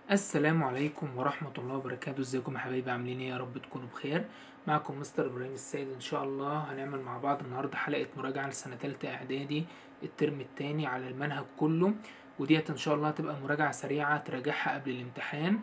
السلام عليكم ورحمة الله وبركاته ازيكم يا حبايبي عاملين ايه يا رب تكونوا بخير معكم مستر ابراهيم السيد ان شاء الله هنعمل مع بعض النهاردة حلقة مراجعة لسنة تالتة اعدادي الترم التاني على المنهج كله وديت ان شاء الله هتبقى مراجعة سريعة تراجعها قبل الامتحان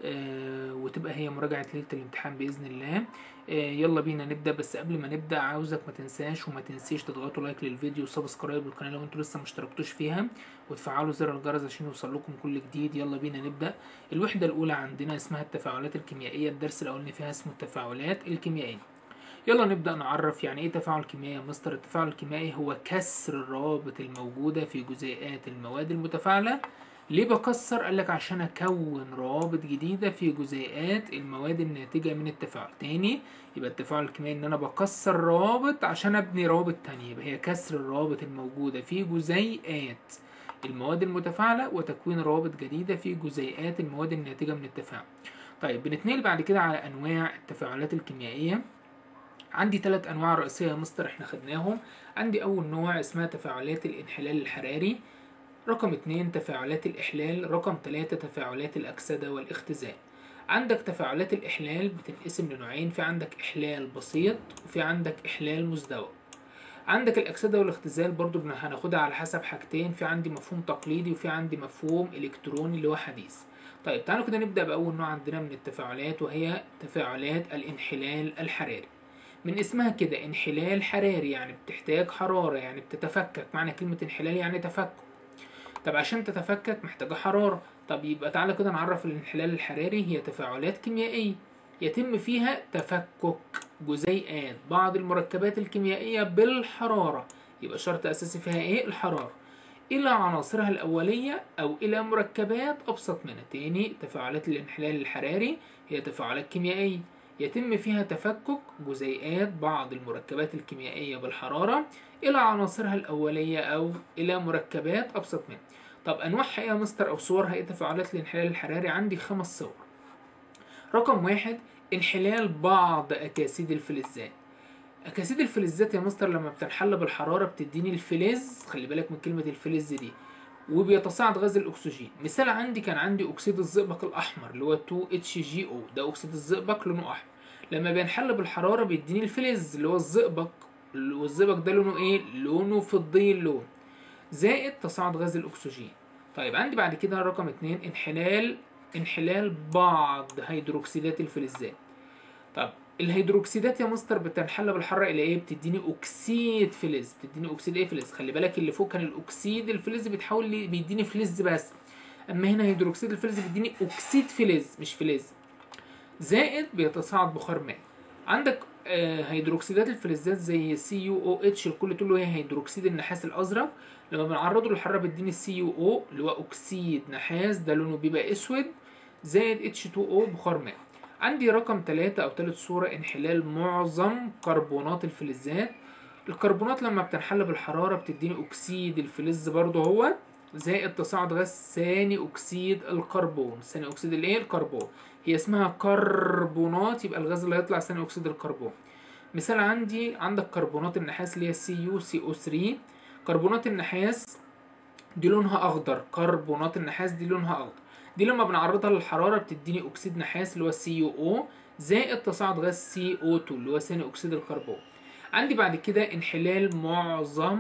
آه وتبقى هي مراجعة ليلة الامتحان بإذن الله آه يلا بينا نبدأ بس قبل ما نبدأ عاوزك ما تنساش وما تنسيش تضغطوا لايك للفيديو وسبسكرايب للقناة لو انتوا لسه مشتركتوش فيها وتفعلوا زر الجرس عشان يوصل لكم كل جديد يلا بينا نبدأ الوحدة الأولى عندنا اسمها التفاعلات الكيميائية الدرس الأولاني فيها اسمه التفاعلات الكيميائية يلا نبدأ نعرف يعني ايه تفاعل كيميائي يا مستر التفاعل الكيميائي هو كسر الروابط الموجودة في جزيئات المواد المتفاعلة ليه بكسر قالك عشان اكون روابط جديدة في جزيئات المواد الناتجة من التفاعل تاني يبقى التفاعل الكيميائي ان انا بكسر روابط عشان ابني روابط تانية يبقى هي كسر الروابط الموجودة في جزيئات المواد المتفاعلة وتكوين روابط جديدة في جزيئات المواد الناتجة من التفاعل طيب بنتنقل بعد كده على انواع التفاعلات الكيميائية عندي ثلاث انواع رئيسيه يا مستر احنا خدناهم عندي اول نوع اسمها تفاعلات الانحلال الحراري رقم اتنين تفاعلات الاحلال رقم تلاتة تفاعلات الاكسده والاختزال عندك تفاعلات الاحلال بتنقسم لنوعين في عندك احلال بسيط وفي عندك احلال مزدوج عندك الاكسده والاختزال برضو هناخدها على حسب حاجتين في عندي مفهوم تقليدي وفي عندي مفهوم الكتروني اللي هو حديث طيب تعالوا كده نبدا باول نوع عندنا من التفاعلات وهي تفاعلات الانحلال الحراري من اسمها كده انحلال حراري يعني بتحتاج حرارة يعني بتتفكك معنى كلمة انحلال يعني تفكك طب عشان تتفكك محتاجة حرارة طب يبقى تعالى كده نعرف الانحلال الحراري هي تفاعلات كيميائية يتم فيها تفكك جزيئات بعض المركبات الكيميائية بالحرارة يبقى شرط أساسي فيها إيه الحرارة إلى عناصرها الأولية أو إلى مركبات أبسط منها تاني تفاعلات الانحلال الحراري هي تفاعلات كيميائية يتم فيها تفكك جزيئات بعض المركبات الكيميائية بالحرارة إلى عناصرها الأولية أو إلى مركبات أبسط منها طب أنواعها إيه يا مستر أو صورها إيه تفاعلات الانحلال الحراري عندي خمس صور رقم واحد انحلال بعض أكاسيد الفلزات أكاسيد الفلزات يا مستر لما بتنحل بالحرارة بتديني الفلز خلي بالك من كلمة الفلز دي وبيتصاعد غاز الاكسجين مثال عندي كان عندي اكسيد الزئبق الاحمر اللي هو 2HGO ده اكسيد الزئبق لونه احمر لما بينحل بالحراره بيديني الفلز اللي هو الزئبق والزئبق ده لونه ايه لونه فضي اللون زائد تصاعد غاز الاكسجين طيب عندي بعد كده رقم اتنين انحلال انحلال بعض هيدروكسيدات الفلزات طب الهيدروكسيدات يا مستر بتنحل بالحراره الى ايه بتديني اكسيد فلز بتديني اكسيد ايه فلز خلي بالك اللي فوق كان الاكسيد الفلز بيتحول لي بيديني فلز بس اما هنا هيدروكسيد الفلز بيديني اكسيد فلز مش فلز زائد بيتصاعد بخار ماء عندك آه هيدروكسيدات الفلزات زي سي يو او اتش الكل تقول له هي هيدروكسيد النحاس الازرق لما بنعرضه للحراره بيديني السي يو او اللي هو اكسيد نحاس ده لونه بيبقى اسود زائد اتش 2 او بخار ماء عندي رقم ثلاثة أو ثالث صورة انحلال معظم كربونات الفلزات الكربونات لما بتنحل بالحرارة بتديني أكسيد الفلز برضه هو زائد تصاعد غاز ثاني أكسيد الكربون ثاني أكسيد الإيه الكربون هي اسمها كربونات يبقى الغاز اللي هيطلع ثاني أكسيد الكربون مثال عندي عندك كربونات النحاس اللي هي سي يو سي او 3 كربونات النحاس دي لونها أخضر كربونات النحاس دي لونها أخضر دي لما بنعرضها للحراره بتديني اكسيد نحاس اللي هو سي يو او زائد تصاعد غاز سي او 2 اللي هو ثاني اكسيد الكربون عندي بعد كده انحلال معظم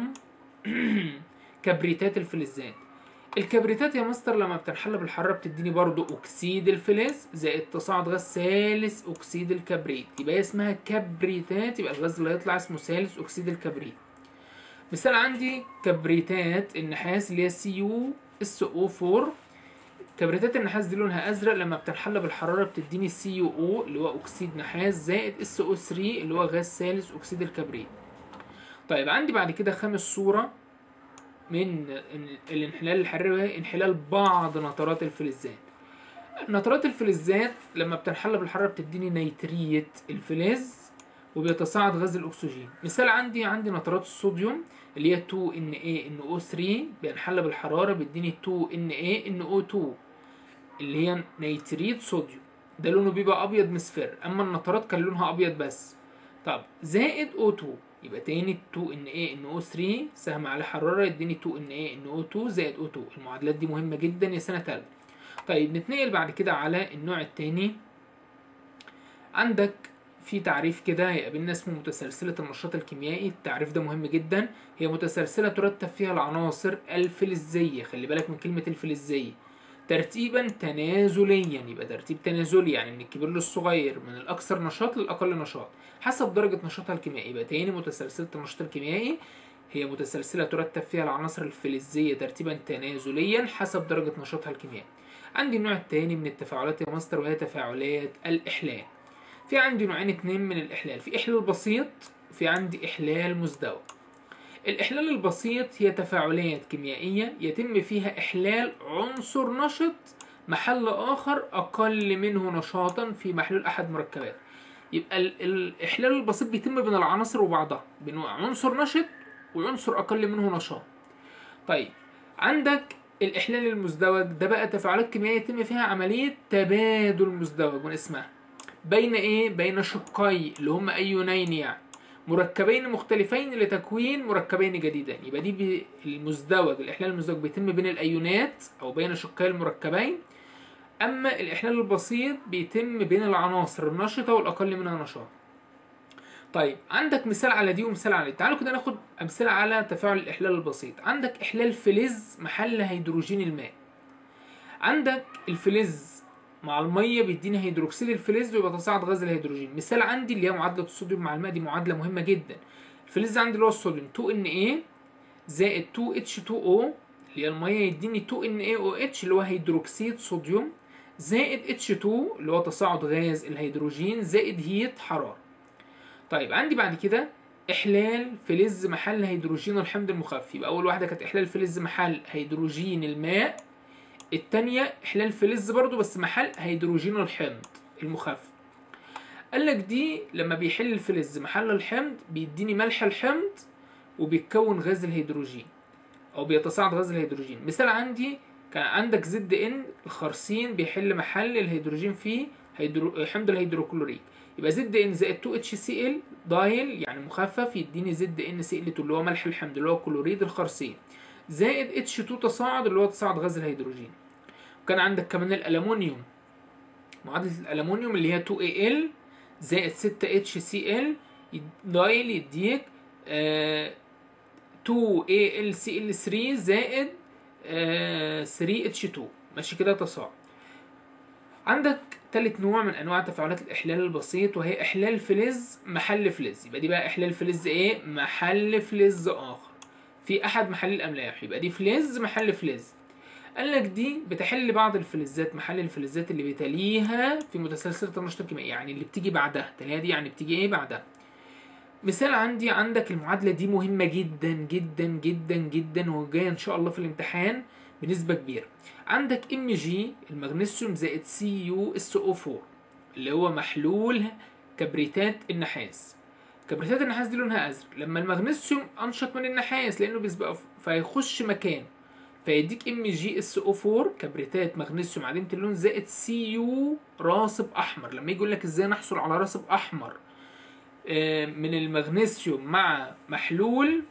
كبريتات الفلزات الكبريتات يا مستر لما بتنحل بالحراره بتديني برضو اكسيد الفلز زائد تصاعد غاز ثالث اكسيد الكبريت يبقى هي اسمها كبريتات يبقى الغاز اللي هيطلع اسمه ثالث اكسيد الكبريت مثال عندي كبريتات النحاس اللي هي سي يو اس او 4 كبريتات النحاس دي لونها ازرق لما بتنحل بالحراره بتديني سي يو او اللي هو اكسيد نحاس زائد اس او 3 اللي هو غاز ثالث اكسيد الكبريت طيب عندي بعد كده خامس صوره من الانحلال الحراري وهي انحلال بعض نترات الفلزات نترات الفلزات لما بتنحل بالحراره بتديني نيتريت الفلز وبيتصاعد غاز الاكسجين مثال عندي عندي نترات الصوديوم اللي هي 2 ان اي ان او 3 بينحل بالحراره بيديني 2 ان اي ان او 2 اللي هي نيتريت صوديوم ده لونه بيبقى ابيض مصفر اما النترات كان لونها ابيض بس طب زائد او 2 يبقى تاني 2 ان اي ان او 3 سهم على حراره يديني 2 ان اي ان او 2 زائد او 2 المعادلات دي مهمه جدا يا سنه تالتة طيب نتنقل بعد كده على النوع التاني عندك في تعريف كده هيقابلنا اسمه متسلسلة النشاط الكيميائي التعريف ده مهم جدا هي متسلسلة ترتب فيها العناصر الفلزية خلي بالك من كلمة الفلزية ترتيبا تنازليا يبقى ترتيب تنازلي يعني من الكبير للصغير من الأكثر نشاط للأقل نشاط حسب درجة نشاطها الكيميائي يبقى تاني متسلسلة النشاط الكيميائي هي متسلسلة ترتب فيها العناصر الفلزية ترتيبا تنازليا حسب درجة نشاطها الكيميائي عندي النوع التاني من التفاعلات يا ماستر وهي تفاعلات الإحلال في عندي نوعين اتنين من الإحلال في إحلال بسيط وفي عندي إحلال مزدوج الإحلال البسيط هي تفاعلات كيميائية يتم فيها إحلال عنصر نشط محل آخر أقل منه نشاطا في محلول أحد مركبات يبقى ال- الإحلال البسيط بيتم بين العناصر وبعضها بين عنصر نشط وعنصر أقل منه نشاط طيب عندك الإحلال المزدوج ده بقى تفاعلات كيميائية يتم فيها عملية تبادل مزدوج من اسمها بين ايه بين شقي اللي هم ايونين يعني مركبين مختلفين لتكوين مركبين جديدين يبقى دي بي- المزدوج الاحلال المزدوج بيتم بين الايونات او بين شقي المركبين اما الاحلال البسيط بيتم بين العناصر النشطه والاقل منها نشاط طيب عندك مثال على دي ومثال على دي تعالوا كده ناخد امثله على تفاعل الاحلال البسيط عندك احلال فلز محل هيدروجين الماء عندك الفلز مع الميه بيدينا هيدروكسيد الفلز ويبقى تصاعد غاز الهيدروجين مثال عندي اللي هي معادله الصوديوم مع الماء دي معادله مهمه جدا الفلز عندي اللي هو الصوديوم 2Na زائد 2H2O اللي هي الميه يديني 2NaOH اللي هو هيدروكسيد صوديوم زائد H2 اللي هو تصاعد غاز الهيدروجين زائد هيت حراره طيب عندي بعد كده احلال فلز محل هيدروجين الحمض المخفف يبقى اول واحده كانت احلال فلز محل هيدروجين الماء التانية احلال فلز برضو بس محل هيدروجين الحمض المخفف قال لك دي لما بيحل الفلز محل الحمض بيديني ملح الحمض وبيتكون غاز الهيدروجين او بيتصاعد غاز الهيدروجين مثال عندي كان عندك زد ان الخرسين بيحل محل الهيدروجين فيه هيدرو... حمض الهيدروكلوريك يبقى زد ان زائد 2 اتش سي ال دايل يعني مخفف يديني زد ان سي ال اللي هو ملح الحمض اللي هو كلوريد الخرسين زائد اتش 2 تصاعد اللي هو تصاعد غاز الهيدروجين وكان عندك كمان الالومنيوم معادله الالومنيوم اللي هي 2 اي ال زائد 6 اتش سي ال دايل يديك آه 2 اي ال سي ال 3 زائد آه 3 اتش 2 ماشي كده تصاعد عندك تالت نوع من انواع تفاعلات الاحلال البسيط وهي احلال فلز محل فلز يبقى دي بقى احلال فلز ايه محل فلز اخر في احد محل الاملاح يبقى دي فلز محل فلز قال لك دي بتحل بعض الفلزات محل الفلزات اللي بتليها في متسلسلة النشط الكيميائي يعني اللي بتيجي بعدها تليها دي يعني بتيجي ايه بعدها مثال عندي عندك المعادلة دي مهمة جدا جدا جدا جدا وجاية ان شاء الله في الامتحان بنسبة كبيرة عندك ام جي المغنيسيوم زائد سي يو اس او 4 اللي هو محلول كبريتات النحاس كبريتات النحاس دي لونها ازرق لما المغنيسيوم انشط من النحاس لانه بيسبق فيخش مكان فيديك ام جي اس او 4 كبريتات مغنيسيوم عديمه اللون زائد سي يو راسب احمر لما يجي يقول لك ازاي نحصل على راسب احمر آه، من المغنيسيوم مع محلول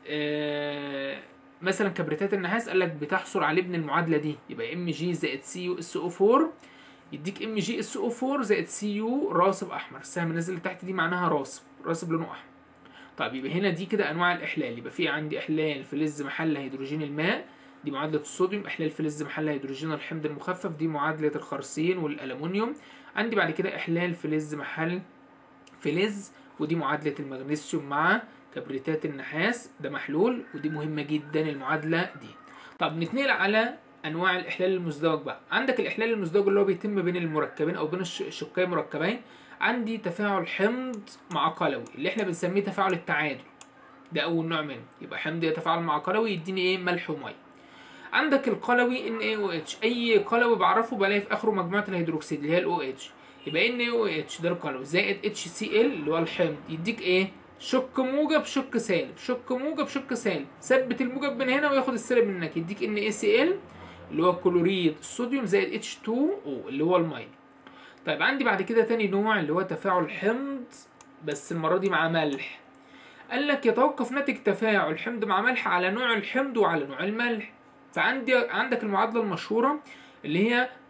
آه، مثلا كبريتات النحاس قال لك بتحصل عليه من المعادله دي يبقى ام جي زائد سي يو اس او 4 يديك ام جي اس او 4 زائد سي يو راسب احمر السهم النازل اللي تحت دي معناها راسب راسب لونه احمر طيب يبقى هنا دي كده انواع الاحلال يبقى في عندي احلال فلز محل هيدروجين الماء دي معادلة الصوديوم إحلال فلز محل هيدروجين الحمض المخفف دي معادلة الخرسين والألمنيوم عندي بعد كده إحلال فلز محل فلز ودي معادلة المغنيسيوم مع كبريتات النحاس ده محلول ودي مهمة جدا المعادلة دي طب نتنقل على أنواع الإحلال المزدوج بقى عندك الإحلال المزدوج اللي هو بيتم بين المركبين أو بين الش- الشقين مركبين عندي تفاعل حمض مع قلوي اللي احنا بنسميه تفاعل التعادل ده أول نوع منه يبقى حمض يتفاعل مع قلوي يديني إيه ملح ومية عندك القلوي ان اي او اتش اي قلوي بعرفه بلاقي في اخره مجموعه الهيدروكسيد اللي هي الاو اتش يبقى ان اي او اتش ده القلوي زائد اتش سي ال اللي هو الحمض يديك ايه شق موجب شق سالب شق موجب شق سالب ثبت الموجب من هنا وياخد السالب من هناك يديك ان اي سي ال اللي هو كلوريد الصوديوم زائد اتش 2 او اللي هو الميه طيب عندي بعد كده تاني نوع اللي هو تفاعل حمض بس المره دي مع ملح قال لك يتوقف ناتج تفاعل حمض مع ملح على نوع الحمض وعلى نوع الملح فعندي عندك المعادله المشهوره اللي هي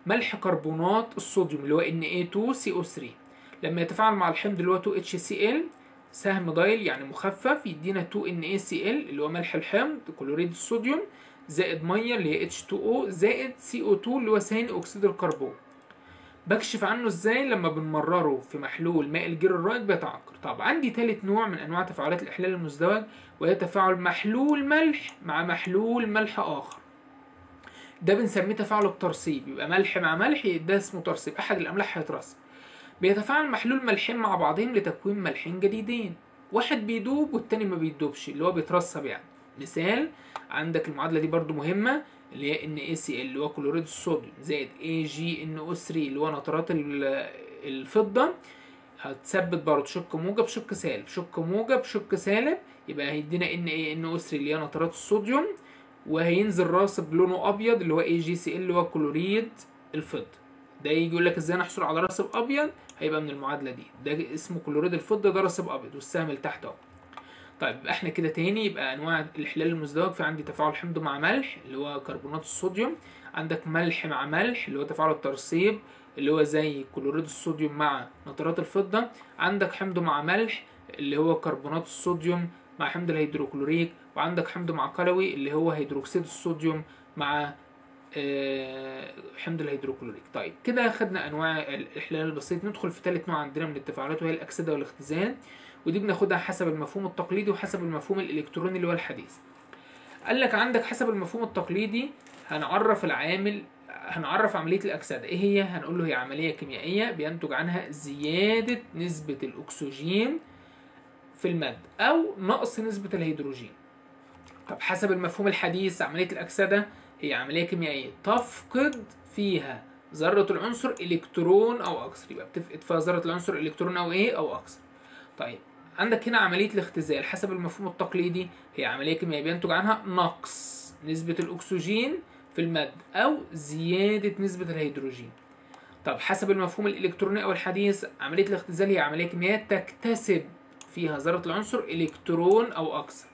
ملح كربونات الصوديوم اللي هو Na2CO3 لما يتفاعل مع الحمض اللي هو 2HCl سهم ضايل يعني مخفف يدينا 2NaCl اللي هو ملح الحمض كلوريد الصوديوم زائد ميه اللي هي H2O زائد CO2 اللي هو ثاني اكسيد الكربون بكشف عنه ازاي لما بنمرره في محلول ماء الجير الرائد بيتعكر طب عندي ثالث نوع من انواع تفاعلات الاحلال المزدوج وهي تفاعل محلول ملح مع محلول ملح اخر ده بنسميه تفاعل الترسيب يبقى ملح مع ملح ده اسمه ترسيب احد الاملاح هيترسب بيتفاعل محلول ملحين مع بعضهم لتكوين ملحين جديدين واحد بيدوب والتاني ما بيدوبش اللي هو بيترسب يعني مثال عندك المعادله دي برضو مهمه اللي هي ان اي سي ال اللي هو كلوريد الصوديوم زائد اي جي ان او 3 اللي هو نترات الفضه هتثبت برضه شق موجب شق سالب شق موجب شق سالب يبقى هيدينا ان اي ان او 3 اللي هي نترات الصوديوم وهينزل راسب لونه ابيض اللي هو اي جي سي ال اللي هو كلوريد الفضه ده يجي يقول لك ازاي نحصل على راسب ابيض هيبقى من المعادله دي ده اسمه كلوريد الفضه ده راسب ابيض والسهم اللي تحت اهو طيب يبقى احنا كده تاني يبقى انواع الاحلال المزدوج في عندي تفاعل حمض مع ملح اللي هو كربونات الصوديوم عندك ملح مع ملح اللي هو تفاعل الترسيب اللي هو زي كلوريد الصوديوم مع نترات الفضه عندك حمض مع ملح اللي هو كربونات الصوديوم مع حمض الهيدروكلوريك وعندك حمض مع قلوي اللي هو هيدروكسيد الصوديوم مع حمض الهيدروكلوريك طيب كده خدنا انواع الاحلال البسيط ندخل في ثالث نوع عندنا من التفاعلات وهي الاكسده والاختزال ودي بناخدها حسب المفهوم التقليدي وحسب المفهوم الالكتروني اللي هو الحديث قال لك عندك حسب المفهوم التقليدي هنعرف العامل هنعرف عمليه الاكسده ايه هي هنقول له هي عمليه كيميائيه بينتج عنها زياده نسبه الاكسجين في الماده او نقص نسبه الهيدروجين طب حسب المفهوم الحديث عمليه الاكسده هي عمليه كيميائيه تفقد فيها ذره العنصر الكترون او اكثر يبقى بتفقد فيها ذره العنصر الكترون او ايه او اكثر طيب عندك هنا عمليه الاختزال حسب المفهوم التقليدي هي عمليه كيميائيه بينتج عنها نقص نسبه الاكسجين في الماده او زياده نسبه الهيدروجين طب حسب المفهوم الالكتروني او الحديث عمليه الاختزال هي عمليه كيميائيه تكتسب فيها ذره العنصر الكترون او اكثر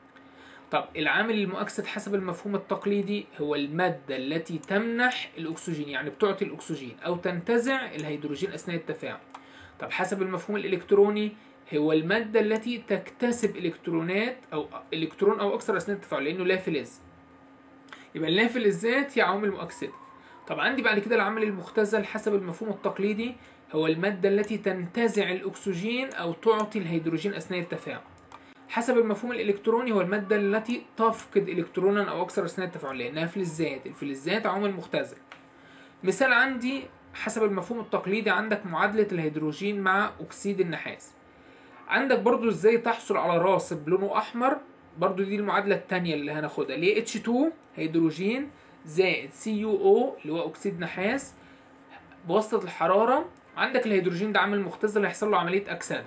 طب العامل المؤكسد حسب المفهوم التقليدي هو المادة التي تمنح الأكسجين يعني بتعطي الأكسجين أو تنتزع الهيدروجين أثناء التفاعل طب حسب المفهوم الإلكتروني هو المادة التي تكتسب إلكترونات أو إلكترون أو أكثر أثناء التفاعل لأنه لا فلز يبقى اللا فلزات هي عوامل مؤكسدة طب عندي بعد كده العامل المختزل حسب المفهوم التقليدي هو المادة التي تنتزع الأكسجين أو تعطي الهيدروجين أثناء التفاعل حسب المفهوم الالكتروني هو الماده التي تفقد الكترونا او اكثر اثناء التفاعل لانها فلزات الفلزات عامل مختزل مثال عندي حسب المفهوم التقليدي عندك معادله الهيدروجين مع اكسيد النحاس عندك برضو ازاي تحصل على راسب لونه احمر برضو دي المعادله الثانيه اللي هناخدها اللي هي H2 هيدروجين زائد CuO اللي هو اكسيد نحاس بواسطه الحراره عندك الهيدروجين ده عامل مختزل هيحصل له عمليه اكسده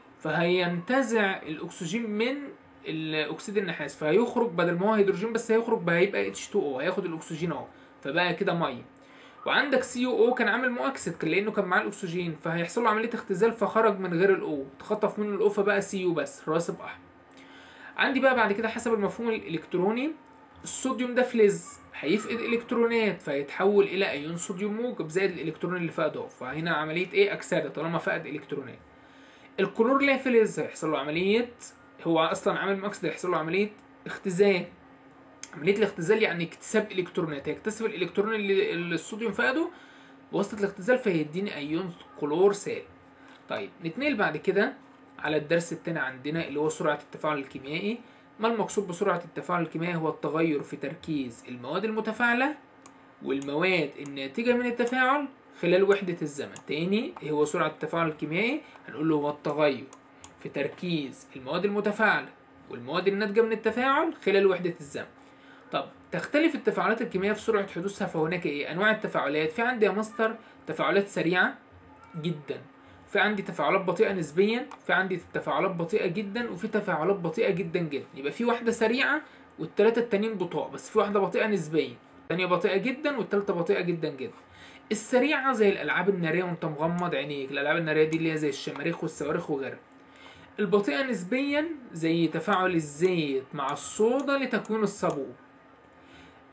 فهينتزع الاكسجين من الاكسيد النحاس فهيخرج بدل ما هو هيدروجين بس هيخرج بقى هيبقى H2O هياخد الاكسجين اهو فبقى كده ميه وعندك CuO كان عامل مؤكسد كان لانه كان معاه الاكسجين فهيحصل له عمليه اختزال فخرج من غير الاو تخطف منه الاو فبقى Cu بس راسب احمر عندي بقى بعد كده حسب المفهوم الالكتروني الصوديوم ده فلز هيفقد الكترونات فيتحول الى ايون صوديوم موجب زائد الالكترون اللي فقده فهنا عمليه ايه اكسده طالما فقد الكترونات الكلور لا فلز هيحصل له عمليه هو اصلا عامل مؤكسد هيحصل له عمليه اختزال عمليه الاختزال يعني اكتساب الكترونات هيكتسب الالكترون اللي الصوديوم فقده بواسطه الاختزال فيديني ايون كلور سالب طيب نتنقل بعد كده على الدرس التاني عندنا اللي هو سرعه التفاعل الكيميائي ما المقصود بسرعه التفاعل الكيميائي هو التغير في تركيز المواد المتفاعله والمواد الناتجه من التفاعل خلال وحدة الزمن تاني هو سرعة التفاعل الكيميائي هنقول له هو التغير في تركيز المواد المتفاعلة والمواد الناتجة من التفاعل خلال وحدة الزمن طب تختلف التفاعلات الكيميائية في سرعة حدوثها فهناك ايه انواع التفاعلات في عندي يا مستر تفاعلات سريعة جدا في عندي تفاعلات بطيئة نسبيا في عندي تفاعلات بطيئة جدا وفي تفاعلات بطيئة جدا جدا يبقى في واحدة سريعة والتلاتة التانيين بطاء بس في واحدة بطيئة نسبيا التانية بطيئة جدا والتالتة بطيئة جدا جدا السريعة زي الألعاب النارية وأنت مغمض عينيك الألعاب النارية دي اللي هي زي الشماريخ والصواريخ وغيرها البطيئة نسبيا زي تفاعل الزيت مع الصودا لتكوين الصابون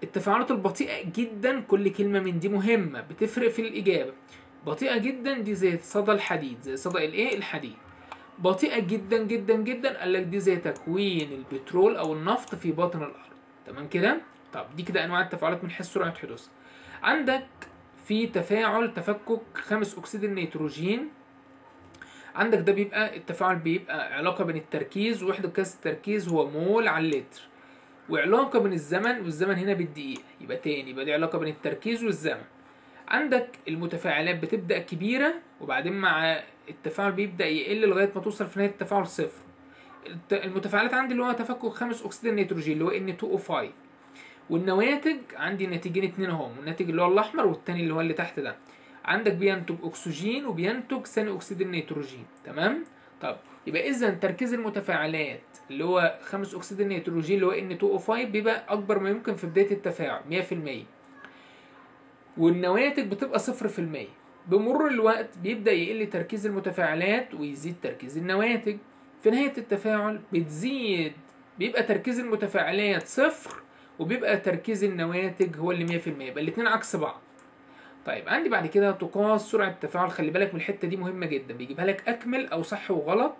التفاعلات البطيئة جدا كل كلمة من دي مهمة بتفرق في الإجابة بطيئة جدا دي زي صدى الحديد زي صدى الايه الحديد بطيئة جدا جدا جدا قال لك دي زي تكوين البترول أو النفط في باطن الأرض تمام كده طب دي كده أنواع التفاعلات من حيث سرعة حدوثها عندك في تفاعل تفكك خامس أكسيد النيتروجين عندك ده بيبقى التفاعل بيبقى علاقة بين التركيز ووحدة قياس التركيز هو مول على اللتر وعلاقة بين الزمن والزمن هنا بالدقيقة يبقى تاني يبقى دي علاقة بين التركيز والزمن عندك المتفاعلات بتبدأ كبيرة وبعدين مع التفاعل بيبدأ يقل لغاية ما توصل في نهاية التفاعل صفر الت- المتفاعلات عندي اللي هو تفكك خامس أكسيد النيتروجين اللي هو N2O5 والنواتج عندي ناتجين اتنين اهم الناتج اللي هو الأحمر والتاني اللي هو اللي تحت ده عندك بينتج أكسجين وبينتج ثاني أكسيد النيتروجين تمام طب يبقى إذا تركيز المتفاعلات اللي هو خامس أكسيد النيتروجين اللي هو N2O5 بيبقى أكبر ما يمكن في بداية التفاعل 100% والنواتج بتبقى صفر في المية بمرور الوقت بيبدأ يقل تركيز المتفاعلات ويزيد تركيز النواتج في نهاية التفاعل بتزيد بيبقى تركيز المتفاعلات صفر وبيبقى تركيز النواتج هو اللي 100% يبقى الاتنين عكس بعض طيب عندي بعد كده تقاس سرعة التفاعل خلي بالك من الحتة دي مهمة جدا بيجيبها لك أكمل أو صح وغلط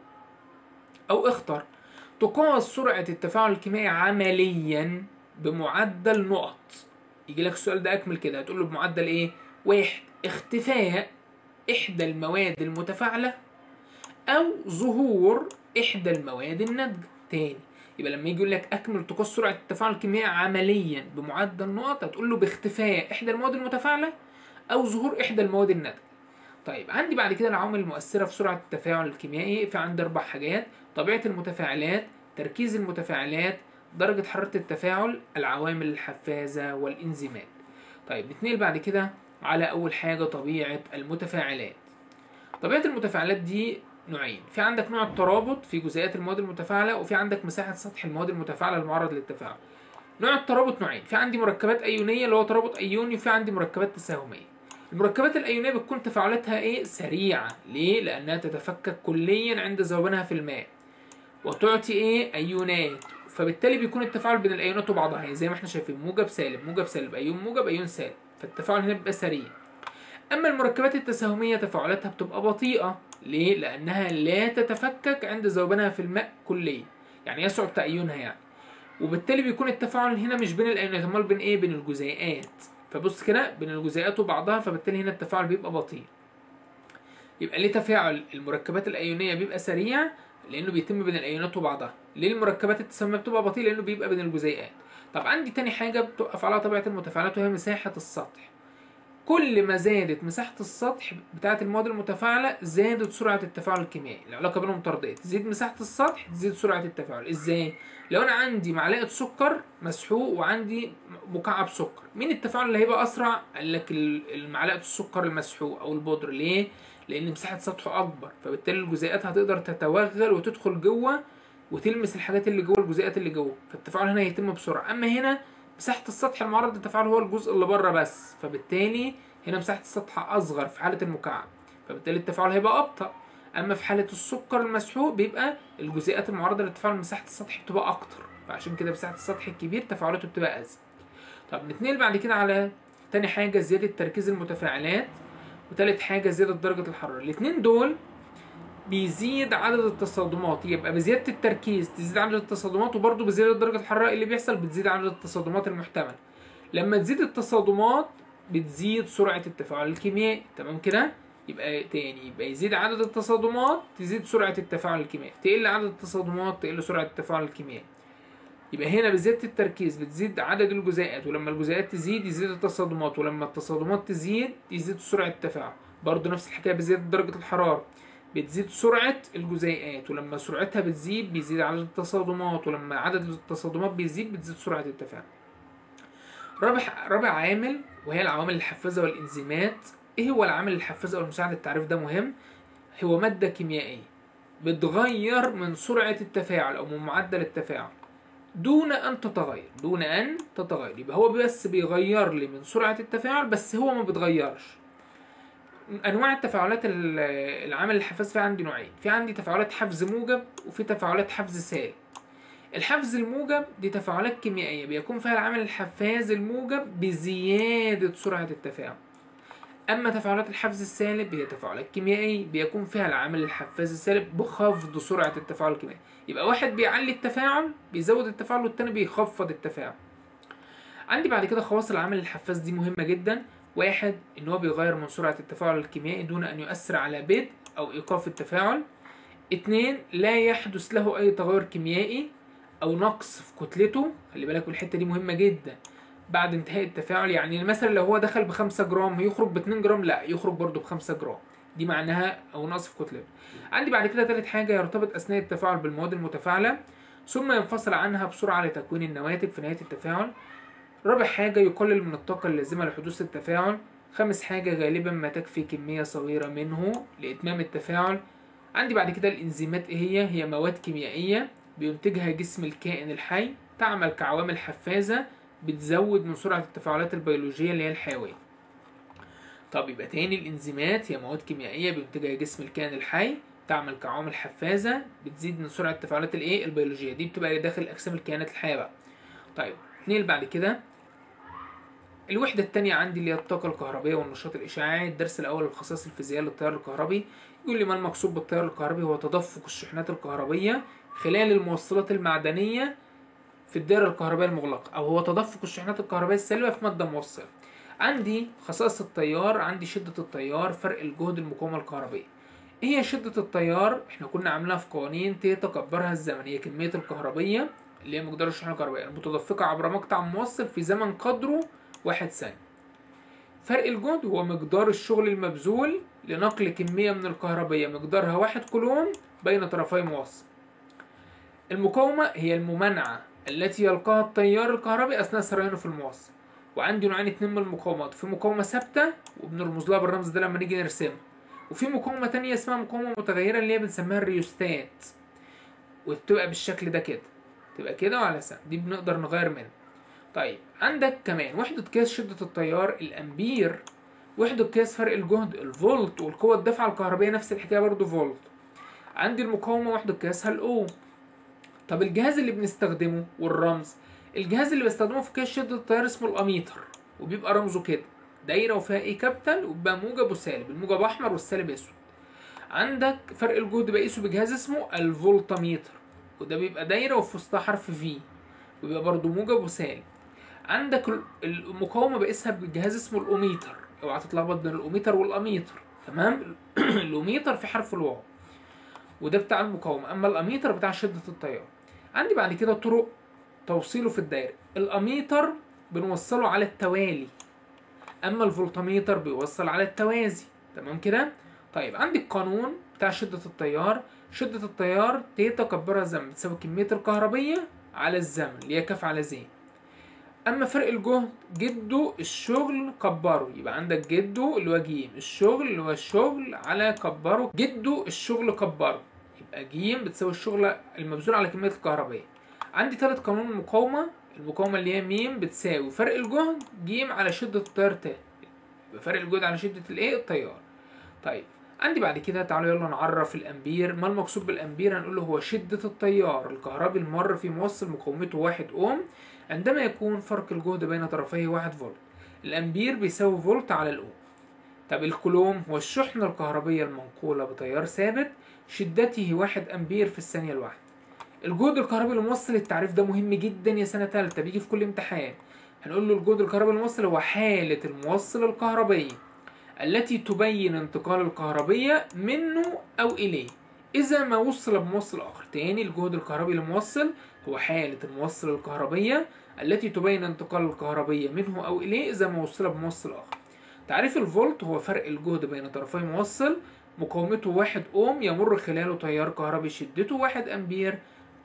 أو اختر تقاس سرعة التفاعل الكيميائي عمليا بمعدل نقط يجي لك السؤال ده أكمل كده هتقول له بمعدل إيه؟ واحد اختفاء إحدى المواد المتفاعلة أو ظهور إحدى المواد الناتجة تاني يبقى لما يجي يقول لك أكمل تقاس سرعة التفاعل الكيميائي عمليا بمعدل نقط هتقول له باختفاء إحدى المواد المتفاعلة أو ظهور إحدى المواد الناتجة طيب عندي بعد كده العوامل المؤثرة في سرعة التفاعل الكيميائي في عندي أربع حاجات طبيعة المتفاعلات تركيز المتفاعلات درجة حرارة التفاعل العوامل الحفازة والإنزيمات طيب نتنقل بعد كده على أول حاجة طبيعة المتفاعلات طبيعة المتفاعلات دي نوعين في عندك نوع الترابط في جزيئات المواد المتفاعلة وفي عندك مساحة سطح المواد المتفاعلة المعرض للتفاعل نوع الترابط نوعين في عندي مركبات أيونية اللي هو ترابط أيوني وفي عندي مركبات تساهمية المركبات الأيونية بتكون تفاعلاتها إيه سريعة ليه لأنها تتفكك كليا عند ذوبانها في الماء وتعطي إيه أيونات فبالتالي بيكون التفاعل بين الأيونات وبعضها يعني زي ما احنا شايفين موجب سالب موجب سالب أيون موجب أيون سالب فالتفاعل هنا بيبقى سريع أما المركبات التساهمية تفاعلاتها بتبقى بطيئة ليه؟ لأنها لا تتفكك عند ذوبانها في الماء كليا يعني يصعب تأينها يعني وبالتالي بيكون التفاعل هنا مش بين الأيونات أمال بين إيه؟ بين الجزيئات فبص كده بين الجزيئات وبعضها فبالتالي هنا التفاعل بيبقى بطيء يبقى ليه تفاعل المركبات الأيونية بيبقى سريع لأنه بيتم بين الأيونات وبعضها ليه المركبات التساهمية بتبقى بطيئة لأنه بيبقى بين الجزيئات طب عندي تاني حاجة بتوقف على طبيعة المتفاعلات وهي مساحة السطح كل ما زادت مساحة السطح بتاعة المواد المتفاعلة زادت سرعة التفاعل الكيميائي العلاقة بينهم طردية تزيد مساحة السطح تزيد سرعة التفاعل ازاي؟ لو انا عندي معلقة سكر مسحوق وعندي مكعب سكر مين التفاعل اللي هيبقى اسرع؟ قال لك معلقة السكر المسحوق او البودر ليه؟ لان مساحة سطحه اكبر فبالتالي الجزيئات هتقدر تتوغل وتدخل جوه وتلمس الحاجات اللي جوه الجزيئات اللي جوه فالتفاعل هنا هيتم بسرعة اما هنا مساحة السطح المعرض للتفاعل هو الجزء اللي بره بس فبالتالي هنا مساحة السطح أصغر في حالة المكعب فبالتالي التفاعل هيبقى أبطأ أما في حالة السكر المسحوق بيبقى الجزيئات المعرضة للتفاعل مساحة السطح بتبقى أكتر فعشان كده مساحة السطح الكبير تفاعلاته بتبقى أزيد طب نتنقل بعد كده على تاني حاجة زيادة تركيز المتفاعلات وتالت حاجة زيادة درجة الحرارة الاتنين دول بيزيد عدد التصادمات يبقى بزيادة التركيز تزيد عدد التصادمات وبرضه بزيادة درجة الحرارة اللي بيحصل بتزيد عدد التصادمات المحتمل لما تزيد التصادمات بتزيد سرعة التفاعل الكيميائي تمام كده يبقى تاني يبقى يزيد عدد التصادمات تزيد سرعة التفاعل الكيميائي تقل عدد التصادمات تقل سرعة التفاعل الكيميائي يبقى هنا بزيادة التركيز بتزيد عدد الجزيئات ولما الجزيئات تزيد يزيد التصادمات ولما التصادمات تزيد يزيد سرعة التفاعل برضه نفس الحكاية بزيادة درجة الحرارة بتزيد سرعة الجزيئات ولما سرعتها بتزيد بيزيد عدد التصادمات ولما عدد التصادمات بيزيد بتزيد سرعة التفاعل رابع رابع عامل وهي العوامل الحفازة والإنزيمات إيه هو العامل الحفازة والمساعد التعريف ده مهم هو مادة كيميائية بتغير من سرعة التفاعل أو من معدل التفاعل دون أن تتغير دون أن تتغير يبقى هو بس بيغير لي من سرعة التفاعل بس هو ما بيتغيرش انواع التفاعلات العامل الحفاز في عندي نوعين في عندي تفاعلات حفز موجب وفي تفاعلات حفز سالب الحفز الموجب دي تفاعلات كيميائية بيكون فيها العامل الحفاز الموجب بزيادة سرعة التفاعل أما تفاعلات الحفز السالب هي تفاعلات كيميائية بيكون فيها العامل الحفاز السالب بخفض سرعة التفاعل الكيميائي يبقى واحد بيعلي التفاعل بيزود التفاعل والتاني بيخفض التفاعل عندي بعد كده خواص العامل الحفاز دي مهمة جدا واحد ان هو بيغير من سرعة التفاعل الكيميائي دون ان يؤثر على بدء او ايقاف التفاعل اتنين لا يحدث له اي تغير كيميائي او نقص في كتلته خلي بالك الحتة دي مهمة جدا بعد انتهاء التفاعل يعني مثلا لو هو دخل بخمسة جرام يخرج باتنين جرام لا يخرج برضه بخمسة جرام دي معناها او نقص في كتلته عندي بعد كده تالت حاجة يرتبط اثناء التفاعل بالمواد المتفاعلة ثم ينفصل عنها بسرعة لتكوين النواتج في نهاية التفاعل رابع حاجة يقلل من الطاقة اللازمة لحدوث التفاعل خامس حاجة غالبا ما تكفي كمية صغيرة منه لإتمام التفاعل عندي بعد كده الإنزيمات إيه هي هي مواد كيميائية بينتجها جسم الكائن الحي تعمل كعوامل حفازة بتزود من سرعة التفاعلات البيولوجية اللي هي الحيوية طب يبقى تاني الإنزيمات هي مواد كيميائية بينتجها جسم الكائن الحي تعمل كعوامل حفازة بتزيد من سرعة التفاعلات الإيه البيولوجية دي بتبقى داخل أجسام الكائنات الحية بقى طيب نيجي بعد كده الوحدة التانية عندي اللي هي الطاقة الكهربية والنشاط الإشعاعي الدرس الأول الخصائص الفيزيائية للتيار الكهربي يقول لي ما المقصود بالتيار الكهربي هو تدفق الشحنات الكهربية خلال الموصلات المعدنية في الدائرة الكهربائية المغلقة أو هو تدفق الشحنات الكهربائية السالبة في مادة موصلة عندي خصائص التيار عندي شدة التيار فرق الجهد المقاومة الكهربية ايه هي شدة التيار؟ احنا كنا عاملينها في قوانين تيتا كبرها الزمن هي كمية الكهربية اللي هي مقدار الشحنة الكهربائية المتدفقة عبر مقطع موصل في زمن قدره واحد ثانية فرق الجهد هو مقدار الشغل المبذول لنقل كمية من الكهربية مقدارها واحد كولوم بين طرفي موصل المقاومة هي الممانعة التي يلقاها التيار الكهربي أثناء سريانه في الموصل وعندي نوعين اتنين من المقاومات في مقاومة ثابتة وبنرمز لها بالرمز ده لما نيجي نرسمها وفي مقاومة تانية اسمها مقاومة متغيرة اللي هي بنسميها الريوستات وبتبقى بالشكل ده كده تبقى كده وعلى سهم دي بنقدر نغير منها طيب عندك كمان وحدة قياس شدة التيار الأمبير وحدة قياس فرق الجهد الفولت والقوة الدافعة الكهربائية نفس الحكاية برضو فولت عندي المقاومة وحدة قياسها الأوم طب الجهاز اللي بنستخدمه والرمز الجهاز اللي بستخدمه في قياس شدة التيار اسمه الأميتر وبيبقى رمزه كده دايرة وفيها ايه كابيتال وبيبقى موجب وسالب الموجب أحمر والسالب أسود عندك فرق الجهد بقيسه بجهاز اسمه الفولتميتر وده بيبقى دايرة وفي وسطها حرف في وبيبقى برضه موجب وسالب عندك المقاومة بقيسها بجهاز اسمه الأوميتر اوعى تتلخبط بين الأوميتر والأميتر تمام الأوميتر في حرف الواو وده بتاع المقاومة أما الأميتر بتاع شدة التيار عندي بعد كده طرق توصيله في الدايرة الأميتر بنوصله على التوالي أما الفولتميتر بيوصل على التوازي تمام كده طيب عندي القانون بتاع شدة التيار شدة التيار تيتا كبرها الزمن بتساوي كمية الكهربية على الزمن اللي هي كاف على زين اما فرق الجهد جده الشغل كبره يبقى عندك جده اللي هو جيم الشغل اللي هو الشغل على كبره جده الشغل كبره يبقى جيم بتساوي الشغل المبذول على كمية الكهربية عندي تالت قانون المقاومة المقاومة اللي هي ميم بتساوي فرق الجهد جيم على شدة التيار ت يبقى فرق الجهد على شدة الايه التيار طيب عندي بعد كده تعالوا يلا نعرف الامبير ما المقصود بالامبير هنقول له هو شدة التيار الكهربي المر في موصل مقاومته واحد اوم عندما يكون فرق الجهد بين طرفيه واحد فولت الامبير بيساوي فولت على الاوم طب الكولوم هو الشحنة الكهربية المنقولة بتيار ثابت شدته واحد امبير في الثانية الواحدة الجهد الكهربي الموصل التعريف ده مهم جدا يا سنة تالتة بيجي في كل امتحان هنقول له الجهد الكهربي الموصل هو حالة الموصل الكهربي التي تبين انتقال الكهربية منه أو إليه إذا ما وصل بموصل آخر تاني الجهد الكهربي الموصل هو حالة الموصل الكهربية التي تبين انتقال الكهربية منه أو إليه إذا ما وصل بموصل آخر تعريف الفولت هو فرق الجهد بين طرفي موصل مقاومته واحد أوم يمر خلاله تيار كهربي شدته واحد أمبير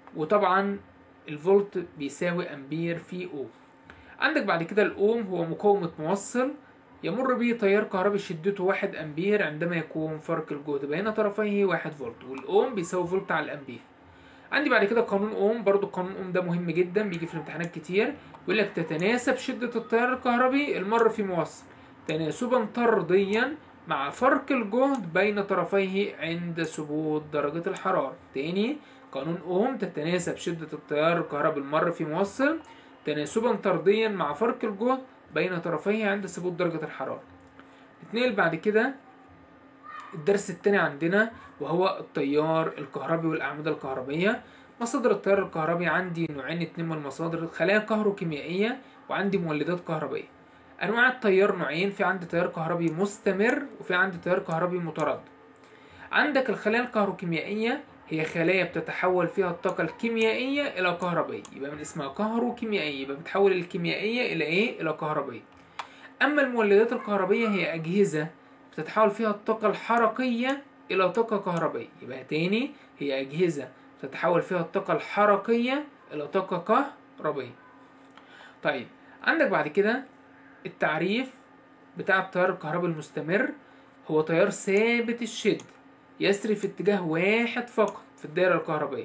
وطبعا الفولت بيساوي أمبير في أوم عندك بعد كده الأوم هو مقاومة موصل يمر به تيار كهربي شدته واحد أمبير عندما يكون فرق الجهد بين طرفيه واحد فولت والأوم بيساوي فولت على الأمبير عندي بعد كده قانون أوم برضو قانون أوم ده مهم جدا بيجي في الامتحانات كتير بيقول لك تتناسب شدة التيار الكهربي المر في موصل تناسبا طرديا مع فرق الجهد بين طرفيه عند ثبوت درجة الحرارة تاني قانون اوم تتناسب شدة التيار الكهربي المر في موصل تناسبا طرديا مع فرق الجهد بين طرفيه عند ثبوت درجة الحرارة نتنقل بعد كده الدرس التاني عندنا وهو التيار الكهربي والأعمدة الكهربية مصادر التيار الكهربي عندي نوعين اتنين من المصادر خلايا كهروكيميائية وعندي مولدات كهربية أنواع التيار نوعين في عندي تيار كهربي مستمر وفي عندي تيار كهربي متردد عندك الخلايا الكهروكيميائية هي خلايا بتتحول فيها الطاقة الكيميائية إلى كهربية يبقى من اسمها كهروكيميائية يبقى بتحول الكيميائية إلى إيه؟ إلى كهربية أما المولدات الكهربية هي أجهزة بتتحول فيها الطاقة الحركية إلى طاقة كهربية يبقى تاني هي أجهزة بتتحول فيها الطاقة الحركية إلى طاقة كهربية طيب عندك بعد كده التعريف بتاع التيار الكهربي المستمر هو تيار ثابت الشد يسري في اتجاه واحد فقط في الدائرة الكهربية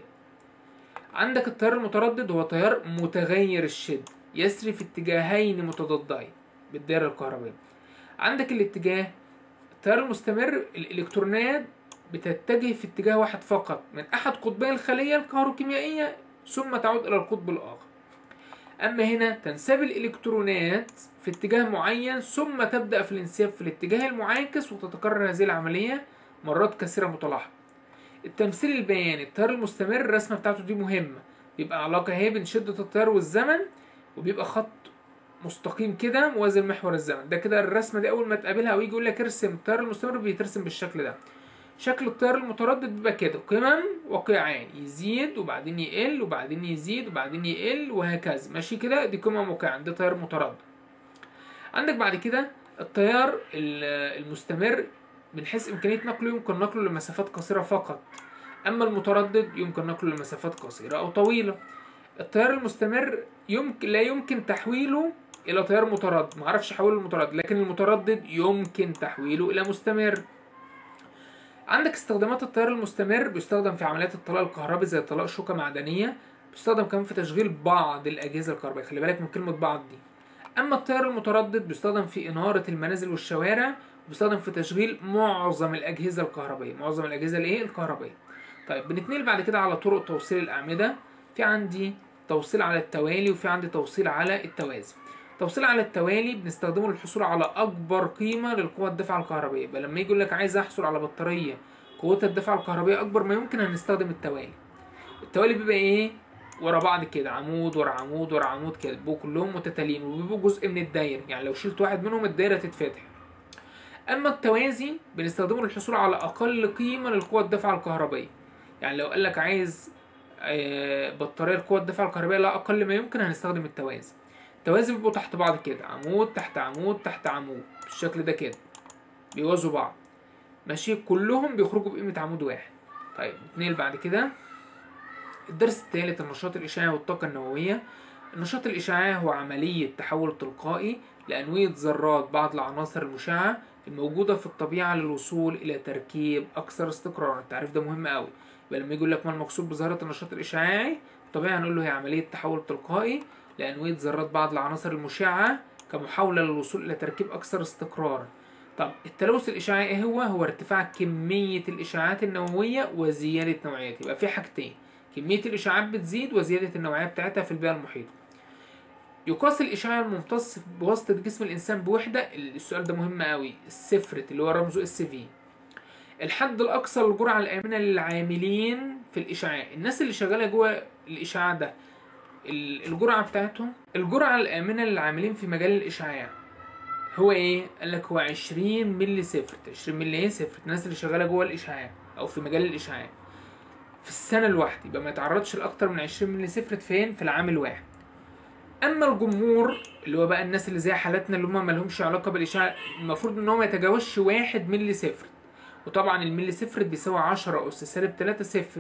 عندك التيار المتردد هو تيار متغير الشد يسري في اتجاهين متضادين بالدائرة الكهربية عندك الاتجاه التيار المستمر الإلكترونات بتتجه في اتجاه واحد فقط من أحد قطبي الخلية الكهروكيميائية ثم تعود إلى القطب الآخر أما هنا تنساب الإلكترونات في اتجاه معين ثم تبدأ في الانسياب في الاتجاه المعاكس وتتكرر هذه العملية مرات كثيرة متلاحقة التمثيل البياني التيار المستمر الرسمة بتاعته دي مهمة بيبقى علاقة هي بين شدة التيار والزمن وبيبقى خط مستقيم كده موازي لمحور الزمن ده كده الرسمة دي أول ما تقابلها أو يجي يقول لك ارسم التيار المستمر بيترسم بالشكل ده شكل التيار المتردد بيبقى كده قمم وقيعان يزيد وبعدين يقل وبعدين يزيد وبعدين يقل وهكذا ماشي كده دي قمم وقيعان ده تيار متردد عندك بعد كده التيار المستمر من حيث إمكانية نقله يمكن نقله لمسافات قصيرة فقط أما المتردد يمكن نقله لمسافات قصيرة أو طويلة التيار المستمر يمكن لا يمكن تحويله إلى تيار متردد معرفش أحوله لمتردد لكن المتردد يمكن تحويله إلى مستمر عندك استخدامات التيار المستمر بيستخدم في عمليات الطلاء الكهربي زي طلاء شوكة معدنية بيستخدم كمان في تشغيل بعض الأجهزة الكهربائية خلي بالك من كلمة بعض دي أما التيار المتردد بيستخدم في إنارة المنازل والشوارع بيستخدم في تشغيل معظم الأجهزة الكهربائية معظم الأجهزة الإيه الكهربائية طيب بنتنقل بعد كده على طرق توصيل الأعمدة في عندي توصيل على التوالي وفي عندي توصيل على التوازي توصيل على التوالي بنستخدمه للحصول على اكبر قيمه للقوه الدفع الكهربائيه يبقى لما يجي يقول لك عايز احصل على بطاريه قوتها الدفع الكهربائيه اكبر ما يمكن هنستخدم التوالي التوالي بيبقى ايه ورا بعض كده عمود ورا عمود ورا عمود كده بيبقوا كلهم متتاليين وبيبقوا جزء من الدايره يعني لو شلت واحد منهم الدايره تتفتح اما التوازي بنستخدمه للحصول على اقل قيمه للقوه الدفع الكهربائيه يعني لو قال لك عايز بطاريه لقوه الدفع الكهربائيه لا اقل ما يمكن هنستخدم التوازي التوازي بيبقوا تحت بعض كده عمود تحت عمود تحت عمود بالشكل ده كده بيوازوا بعض ماشي كلهم بيخرجوا بقيمة عمود واحد طيب نتنقل بعد كده الدرس الثالث النشاط الإشعاعي والطاقة النووية النشاط الإشعاعي هو عملية تحول تلقائي لأنوية ذرات بعض العناصر المشعة الموجودة في الطبيعة للوصول إلى تركيب أكثر استقرارا التعريف ده مهم قوي يبقى لما يجي يقول لك ما المقصود بظاهرة النشاط الإشعاعي طبيعي هنقول له هي عملية تحول تلقائي لأنوية ذرات بعض العناصر المشعة كمحاولة للوصول إلى تركيب أكثر استقرارا. طب التلوث الإشعاعي إيه هو؟ هو ارتفاع كمية الإشعاعات النووية وزيادة نوعيتها، يبقى في حاجتين، كمية الإشعاعات بتزيد وزيادة النوعية بتاعتها في البيئة المحيطة. يقاس الإشعاع الممتص بواسطة جسم الإنسان بوحدة، السؤال ده مهم قوي، السفرت اللي هو رمزه اس في. الحد الأقصى للجرعة الآمنة للعاملين في الإشعاع، الناس اللي شغالة جوه الإشعاع ده الجرعة بتاعتهم الجرعة الآمنة للعاملين في مجال الإشعاع هو إيه؟ قال لك هو 20 ملي صفر 20 ملي إيه صفر الناس اللي شغالة جوه الإشعاع أو في مجال الإشعاع في السنة الواحدة يبقى ما يتعرضش لأكتر من 20 ملي صفر فين؟ في العام الواحد أما الجمهور اللي هو بقى الناس اللي زي حالاتنا اللي هم مالهمش علاقة بالإشعاع المفروض إن هو ما يتجاوزش واحد ملي صفر وطبعا الملي صفر بيساوي 10 أس سالب 3 صفر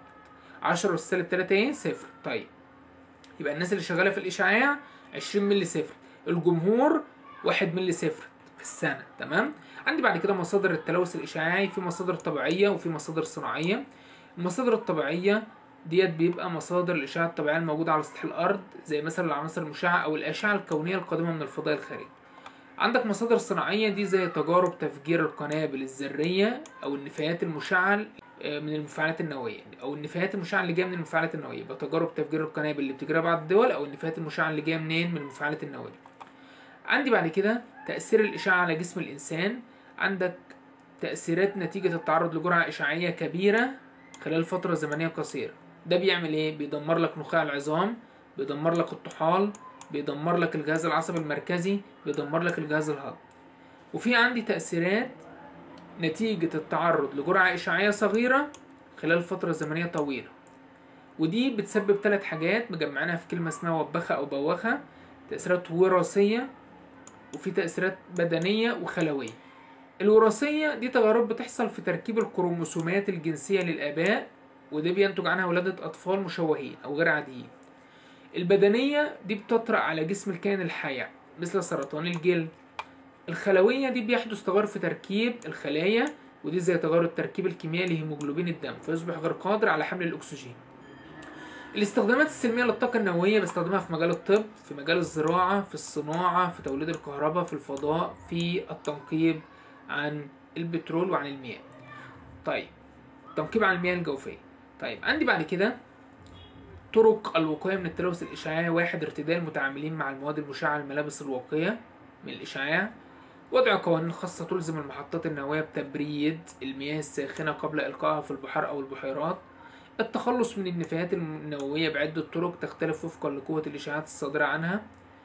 10 أس سالب 3 إيه؟ صفر طيب يبقى الناس اللي شغاله في الاشعاع 20 ملي صفر الجمهور 1 ملي صفر في السنه تمام عندي بعد كده مصادر التلوث الاشعاعي في مصادر طبيعيه وفي مصادر صناعيه المصادر الطبيعيه ديت بيبقى مصادر الاشعاع الطبيعيه الموجوده على سطح الارض زي مثلا العناصر المشعه او الاشعه الكونيه القادمه من الفضاء الخارجي عندك مصادر صناعيه دي زي تجارب تفجير القنابل الذريه او النفايات المشعه آه، من المفاعلات النوويه او النفايات المشعه اللي جايه من المفاعلات النوويه يبقى تجارب تفجير القنابل اللي بتجريها بعض الدول او النفايات المشعه اللي جايه منين من المفاعلات النوويه عندي بعد كده تاثير الاشعاع على جسم الانسان عندك تاثيرات نتيجه التعرض لجرعه اشعاعيه كبيره خلال فتره زمنيه قصيره ده بيعمل ايه بيدمر لك نخاع العظام بيدمر لك الطحال بيدمر لك الجهاز العصبي المركزي بيدمر لك الجهاز الهضمي وفي عندي تأثيرات نتيجة التعرض لجرعة إشعاعية صغيرة خلال فترة زمنية طويلة ودي بتسبب ثلاث حاجات مجمعينها في كلمة اسمها وبخة أو بوخة تأثيرات وراثية وفي تأثيرات بدنية وخلوية الوراثية دي تجارب بتحصل في تركيب الكروموسومات الجنسية للآباء وده بينتج عنها ولادة أطفال مشوهين أو غير عاديين البدنية دي بتطرأ على جسم الكائن الحي مثل سرطان الجلد الخلوية دي بيحدث تغير في تركيب الخلايا ودي زي تغير التركيب الكيميائي لهيموجلوبين الدم فيصبح غير قادر على حمل الأكسجين الاستخدامات السلمية للطاقة النووية بستخدمها في مجال الطب في مجال الزراعة في الصناعة في توليد الكهرباء في الفضاء في التنقيب عن البترول وعن المياه طيب تنقيب عن المياه الجوفية طيب عندي بعد كده طرق الوقاية من التلوث الإشعاعي واحد ارتداء المتعاملين مع المواد المشعة الملابس الواقية من الإشعاع وضع قوانين خاصة تلزم المحطات النووية بتبريد المياه الساخنة قبل إلقائها في البحار أو البحيرات التخلص من النفايات النووية بعدة طرق تختلف وفقا لقوة الإشعاعات الصادرة عنها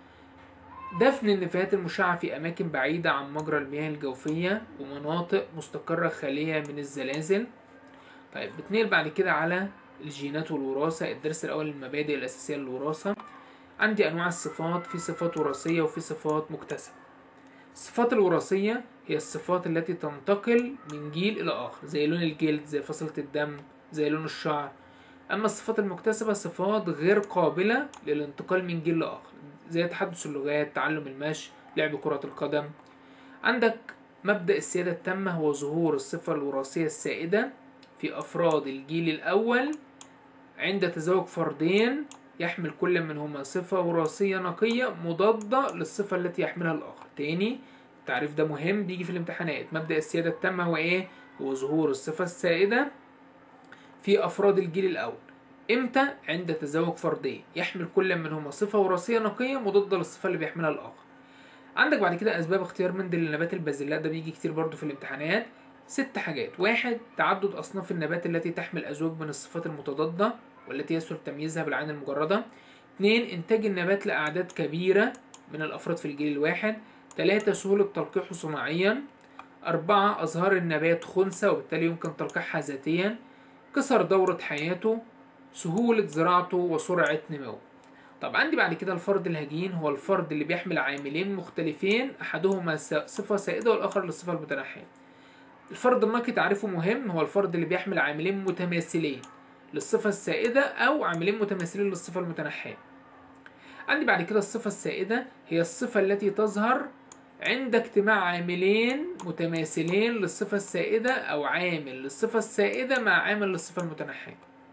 دفن النفايات المشعة في أماكن بعيدة عن مجرى المياه الجوفية ومناطق مستقرة خالية من الزلازل طيب بتنقل بعد كده على الجينات والوراثة الدرس الأول المبادئ الأساسية للوراثة عندي أنواع الصفات في صفات وراثية وفي صفات مكتسبة الصفات الوراثية هي الصفات التي تنتقل من جيل إلى آخر زي لون الجلد زي فصلة الدم زي لون الشعر أما الصفات المكتسبة صفات غير قابلة للانتقال من جيل لآخر زي تحدث اللغات تعلم المشي لعب كرة القدم عندك مبدأ السيادة التامة هو ظهور الصفة الوراثية السائدة في أفراد الجيل الأول عند تزاوج فردين يحمل كل منهما صفة وراثية نقية مضادة للصفة التي يحملها الآخر تاني التعريف ده مهم بيجي في الامتحانات مبدأ السيادة التامة هو إيه؟ هو ظهور الصفة السائدة في أفراد الجيل الأول إمتى؟ عند تزاوج فردين يحمل كل منهما صفة وراثية نقية مضادة للصفة اللي بيحملها الآخر عندك بعد كده أسباب اختيار مندل لنبات البازلاء ده بيجي كتير برضو في الامتحانات ست حاجات واحد تعدد أصناف النبات التي تحمل أزواج من الصفات المتضادة والتي يسهل تمييزها بالعين المجردة اثنين إنتاج النبات لأعداد كبيرة من الأفراد في الجيل الواحد ثلاثة سهولة تلقيحه صناعيا أربعة أزهار النبات خنثى وبالتالي يمكن تلقيحها ذاتيا قصر دورة حياته سهولة زراعته وسرعة نموه طب عندي بعد كده الفرد الهجين هو الفرد اللي بيحمل عاملين مختلفين أحدهما صفة سائدة والآخر للصفة المتنحية الفرد النقي تعريفه مهم هو الفرد اللي بيحمل عاملين متماثلين للصفة السائدة أو عاملين متماثلين للصفة المتنحية عندي بعد كده الصفة السائدة هي الصفة التي تظهر عند اجتماع عاملين متماثلين للصفة السائدة أو عامل للصفة السائدة مع عامل للصفة المتنحية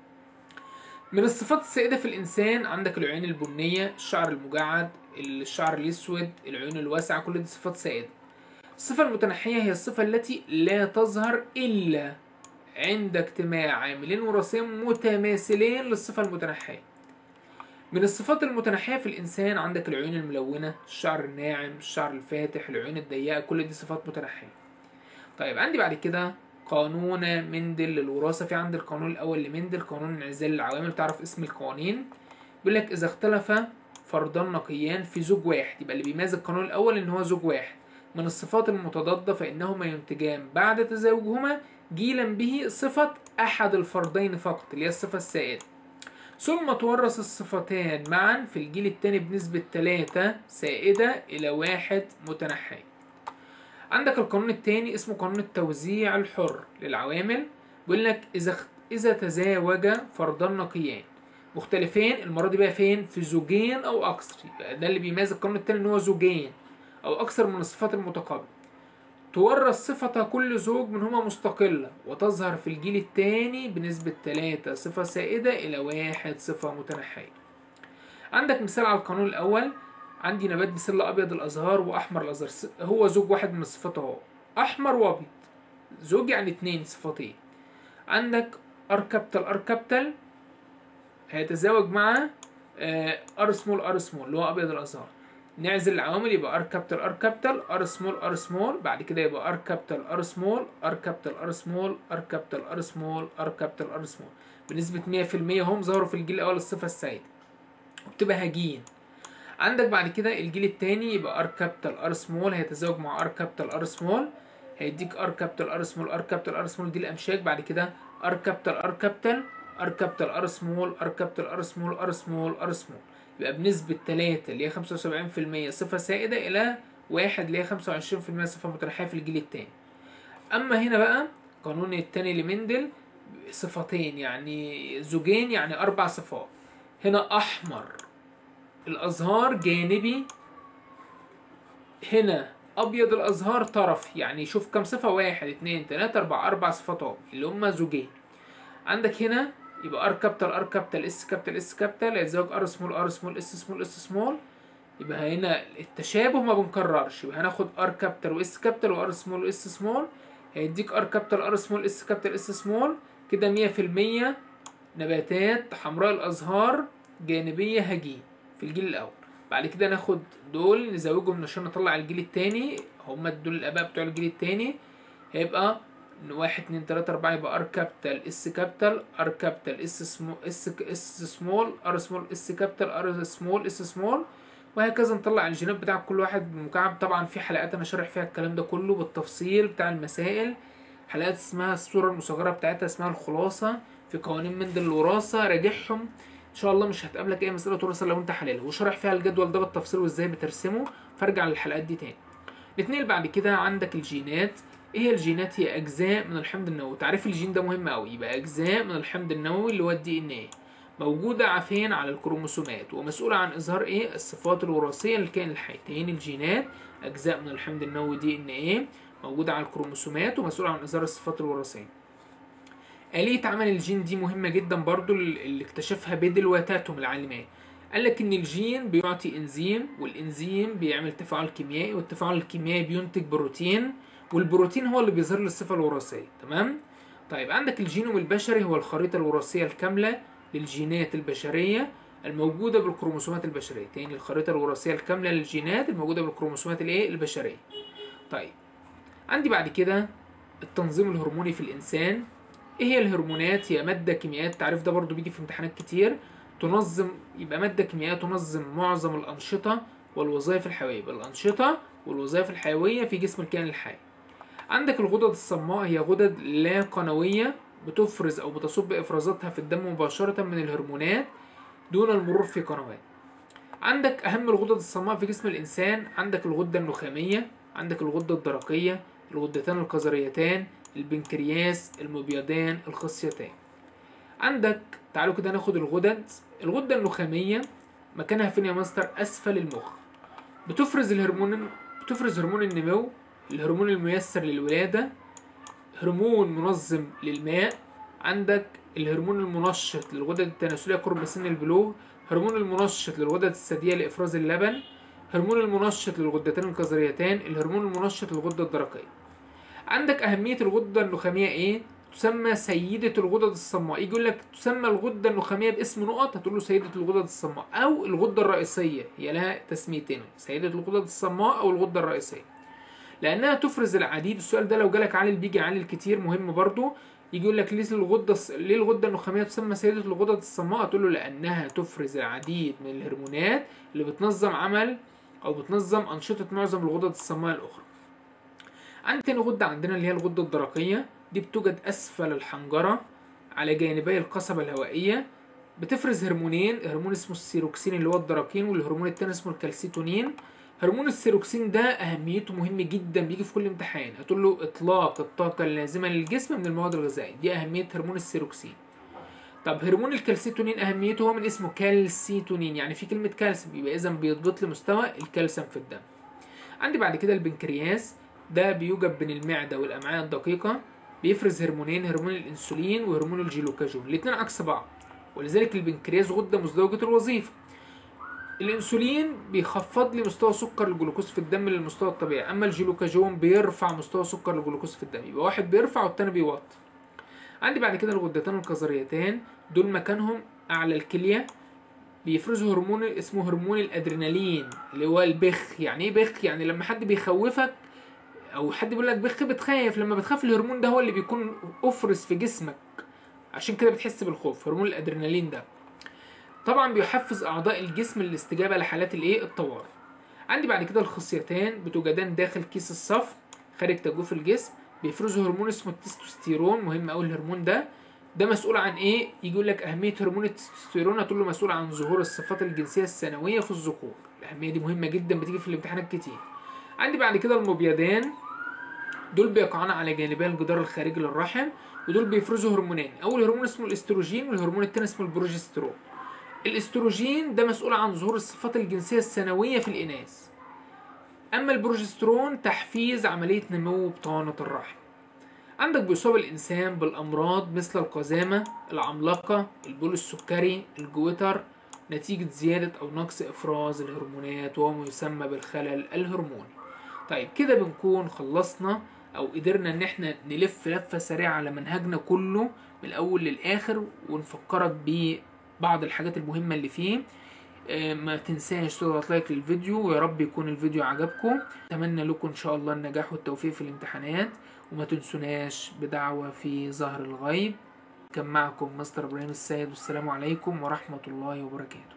من الصفات السائدة في الإنسان عندك العيون البنية الشعر المجعد الشعر الأسود العيون الواسعة كل دي صفات سائدة الصفة المتنحية هي الصفة التي لا تظهر إلا عند اجتماع عاملين وراثيين متماثلين للصفة المتنحية من الصفات المتنحية في الإنسان عندك العيون الملونة الشعر الناعم الشعر الفاتح العيون الضيقة كل دي صفات متنحية طيب عندي بعد كده قانون مندل للوراثة في عندي القانون الأول لمندل قانون انعزال العوامل تعرف اسم القوانين بيقول لك إذا اختلف فردان نقيان في زوج واحد يبقى اللي بيميز القانون الأول إن هو زوج واحد من الصفات المتضادة فإنهما ينتجان بعد تزاوجهما جيلا به صفة أحد الفردين فقط اللي هي الصفة السائدة ثم تورث الصفتان معا في الجيل الثاني بنسبة 3 سائدة إلى واحد متنحي عندك القانون الثاني اسمه قانون التوزيع الحر للعوامل بيقول لك إذا إذا تزاوج فردان نقيان مختلفين المرة دي بقى فين؟ في زوجين أو أكثر يبقى ده اللي بيميز القانون الثاني إن هو زوجين أو أكثر من الصفات المتقابلة تورث صفة كل زوج منهما مستقلة وتظهر في الجيل الثاني بنسبة 3 صفة سائدة إلى واحد صفة متنحية عندك مثال على القانون الأول عندي نبات بسلة أبيض الأزهار وأحمر الأزهار هو زوج واحد من الصفات أهو أحمر وأبيض زوج يعني اتنين صفتين عندك ار كابيتال ار كابيتال هيتزاوج مع ار سمول ار سمول اللي هو ابيض الازهار نعزل العوامل يبقى ار كابيتال ار كابيتال ار سمول ار سمول بعد كده يبقى ار كابيتال ار سمول ار كابيتال ار سمول ار كابيتال ار سمول ار كابيتال ار سمول بنسبة 100% هم ظهروا في الجيل الأول الصفة السائدة وبتبقى هجين عندك بعد كده الجيل التاني يبقى ار كابيتال ار سمول هيتزاوج مع ار كابيتال ار سمول هيديك ار كابيتال ار سمول ار كابيتال ار سمول دي الامشاج بعد كده ار كابيتال ار كابيتال ار كابيتال ار سمول ار كابيتال ار سمول ار سمول ار سمول يبقى بنسبة 3 اللي هي 75% صفة سائدة إلى واحد اللي هي 25% صفة متنحية في الجيل التاني أما هنا بقى قانون التاني لمندل صفتين يعني زوجين يعني أربع صفات هنا أحمر الأزهار جانبي هنا أبيض الأزهار طرف يعني شوف كم صفة واحد اتنين تلاتة أربعة أربع صفات أهو اللي هما زوجين عندك هنا يبقى ار كابيتال ار كابيتال اس كابيتال اس كابيتال يتزوج ار سمول ار سمول اس سمول اس سمول يبقى هنا التشابه ما بنكررش يبقى هناخد ار كابيتال واس كابيتال وار سمول واس سمول هيديك ار كابيتال ار سمول اس كابيتال اس سمول كده مية في المية نباتات حمراء الازهار جانبية هجين في الجيل الاول بعد كده ناخد دول نزوجهم عشان نطلع الجيل التاني هما دول الاباء بتوع الجيل التاني هيبقى واحد اتنين تلاتة أربعة يبقى ار كابيتال اس كابيتال ار كابيتال اس سمول اس اس سمول ار سمول اس كابيتال ار سمول اس سمول وهكذا نطلع الجينات بتاع كل واحد بمكعب طبعا في حلقات انا شارح فيها الكلام ده كله بالتفصيل بتاع المسائل حلقات اسمها الصورة المصغرة بتاعتها اسمها الخلاصة في قوانين مندل الوراثة راجعهم ان شاء الله مش هتقابلك اي مسألة وراثة لو انت حللها وشرح فيها الجدول ده بالتفصيل وازاي بترسمه فارجع للحلقات دي تاني الاثنين اللي بعد كده عندك الجينات ايه هي الجينات هي اجزاء من الحمض النووي تعريف الجين ده مهم قوي يبقى اجزاء من الحمض النووي اللي هو الدي ان ايه موجودة عفين على الكروموسومات ومسؤولة عن إظهار إيه الصفات الوراثية للكائن الحي تاني الجينات أجزاء من الحمض النووي دي إن إيه موجودة على الكروموسومات ومسؤولة عن إظهار الصفات الوراثية آلية عمل الجين دي مهمة جدا برضو اللي اكتشفها بيدل وتاتهم العالمان قال لك ان الجين بيعطي انزيم والانزيم بيعمل تفاعل كيميائي والتفاعل الكيميائي بينتج بروتين والبروتين هو اللي بيظهر لي الصفة الوراثية تمام طيب عندك الجينوم البشري هو الخريطة الوراثية الكاملة للجينات البشرية الموجودة بالكروموسومات البشرية تاني الخريطة الوراثية الكاملة للجينات الموجودة بالكروموسومات الايه البشرية طيب عندي بعد كده التنظيم الهرموني في الإنسان ايه هي الهرمونات هي مادة كيميائية التعريف ده برضو بيجي في امتحانات كتير تنظم يبقى مادة كيميائية تنظم معظم الأنشطة والوظائف الحيوية يبقى الأنشطة والوظائف الحيوية في جسم الكائن الحي عندك الغدد الصماء هي غدد لا قنوية بتفرز أو بتصب إفرازاتها في الدم مباشرة من الهرمونات دون المرور في قنوات عندك أهم الغدد الصماء في جسم الإنسان عندك الغدة النخامية عندك الغدة الدرقية الغدتان القذريتان البنكرياس المبيضان الخصيتان عندك تعالوا كده ناخد الغدد الغدة النخامية مكانها فين يا مستر أسفل المخ بتفرز الهرمون بتفرز هرمون النمو الهرمون الميسر للولادة هرمون منظم للماء عندك الهرمون المنشط للغدد التناسلية قرب سن البلوغ هرمون المنشط للغدد الثديية لإفراز اللبن هرمون المنشط للغدتين القذريتان الهرمون المنشط للغدة الدرقية عندك أهمية الغدة النخامية إيه؟ تسمى سيدة الغدد الصماء يجي يقول لك تسمى الغدة النخامية باسم نقط هتقول له سيدة الغدد الصماء أو الغدة الرئيسية هي لها تسميتين سيدة الغدد الصماء أو الغدة الرئيسية لأنها تفرز العديد السؤال ده لو جالك علل بيجي علل كتير مهم برضو يجي يقول لك ليه الغدة ليه الغدة النخامية تسمى سيدة الغدد الصماء تقول له لأنها تفرز العديد من الهرمونات اللي بتنظم عمل أو بتنظم أنشطة معظم الغدد الصماء الأخرى عندنا تاني غدة عندنا اللي هي الغدة الدرقية دي بتوجد أسفل الحنجرة على جانبي القصبة الهوائية بتفرز هرمونين هرمون اسمه السيروكسين اللي هو الدراكين والهرمون التاني اسمه الكالسيتونين هرمون السيروكسين ده أهميته مهم جدا بيجي في كل امتحان هتقول له إطلاق الطاقة اللازمة للجسم من المواد الغذائية دي أهمية هرمون السيروكسين طب هرمون الكالسيتونين أهميته هو من اسمه كالسيتونين يعني في كلمة كالسيوم يبقى إذا بيضبط لي مستوى الكالسيوم في الدم عندي بعد كده البنكرياس ده بيوجد بين المعدة والأمعاء الدقيقة بيفرز هرمونين هرمون الانسولين وهرمون الجلوكاجون الاثنين عكس بعض ولذلك البنكرياس غده مزدوجه الوظيفه الانسولين بيخفض لي مستوى سكر الجلوكوز في الدم للمستوى الطبيعي اما الجلوكاجون بيرفع مستوى سكر الجلوكوز في الدم يبقى واحد بيرفع والتاني بيوطي عندي بعد كده الغدتان الكظريتان دول مكانهم اعلى الكليه بيفرزوا هرمون اسمه هرمون الادرينالين اللي هو البخ يعني ايه بخ يعني لما حد بيخوفك او حد بيقول لك بخ بتخاف لما بتخاف الهرمون ده هو اللي بيكون افرز في جسمك عشان كده بتحس بالخوف هرمون الادرينالين ده طبعا بيحفز اعضاء الجسم للاستجابه لحالات الايه الطوارئ عندي بعد كده الخصيتان بتوجدان داخل كيس الصف خارج تجويف الجسم بيفرزوا هرمون اسمه التستوستيرون مهم قوي الهرمون ده ده مسؤول عن ايه يجي يقول لك اهميه هرمون التستوستيرون هتقول له مسؤول عن ظهور الصفات الجنسيه الثانويه في الذكور الاهميه دي مهمه جدا بتيجي في الامتحانات كتير عندي بعد كده المبيضان دول بيقعان على جانبي الجدار الخارجي للرحم ودول بيفرزوا هرمونين اول هرمون اسمه الاستروجين والهرمون التاني اسمه البروجسترون الاستروجين ده مسؤول عن ظهور الصفات الجنسيه الثانويه في الاناث اما البروجسترون تحفيز عمليه نمو بطانه الرحم عندك بيصاب الإنسان بالأمراض مثل القزامة العملاقة البول السكري الجوتر نتيجة زيادة أو نقص إفراز الهرمونات وهو ما يسمى بالخلل الهرموني طيب كده بنكون خلصنا أو قدرنا إن احنا نلف لفة سريعة على منهجنا كله من الأول للآخر ونفكرك ببعض الحاجات المهمة اللي فيه آه، ما تنساش تضغط لايك للفيديو ويا رب يكون الفيديو عجبكم اتمنى لكم ان شاء الله النجاح والتوفيق في الامتحانات وما تنسوناش بدعوة في ظهر الغيب كان معكم مستر ابراهيم السيد والسلام عليكم ورحمة الله وبركاته